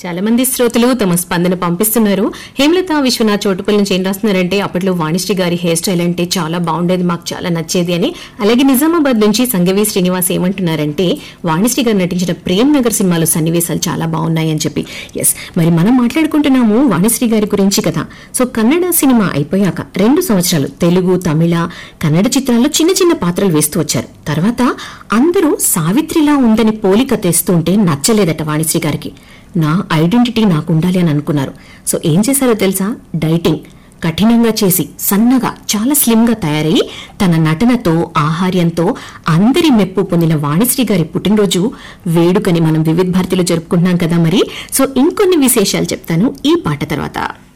చాలా మంది శ్రోతలు తమ స్పందన పంపిస్తున్నారు హేమలత విశ్వనాథ్ చోటుపల్లి నుంచి ఏం రాస్తున్నారంటే అప్పట్లో వాణిశ్రీ గారి హెయిర్ స్టైల్ అంటే చాలా బాగుండేది మాకు చాలా నచ్చేది అని అలాగే నిజామాబాద్ నుంచి సంగవి శ్రీనివాస్ ఏమంటున్నారంటే వాణిశ్రీ గారు నటించిన ప్రేమ్ నగర్ సినిమాలో సన్నివేశాలు చాలా బాగున్నాయి అని చెప్పి ఎస్ మరి మనం మాట్లాడుకుంటున్నాము వాణిశ్రీ గారి గురించి కదా సో కన్నడ సినిమా అయిపోయాక రెండు సంవత్సరాలు తెలుగు తమిళ కన్నడ చిత్రాల్లో చిన్న చిన్న పాత్రలు వేస్తూ వచ్చారు తర్వాత అందరూ సావిత్రిలా ఉందని పోలిక తెస్తుంటే నచ్చలేదట వాణిశ్రీ గారికి నా ఐడెంటిటీ నాకు ఉండాలి అని అనుకున్నారు సో ఏం చేశారో తెలుసా డైటింగ్ కఠినంగా చేసి సన్నగా చాలా స్లిమ్ గా తయారై తన నటనతో ఆహార్యంతో అందరి మెప్పు పొందిన వాణిశ్రీ గారి పుట్టినరోజు వేడుకని మనం వివిధ భారతిలో జరుపుకుంటున్నాం కదా మరి సో ఇంకొన్ని విశేషాలు చెప్తాను ఈ పాట తర్వాత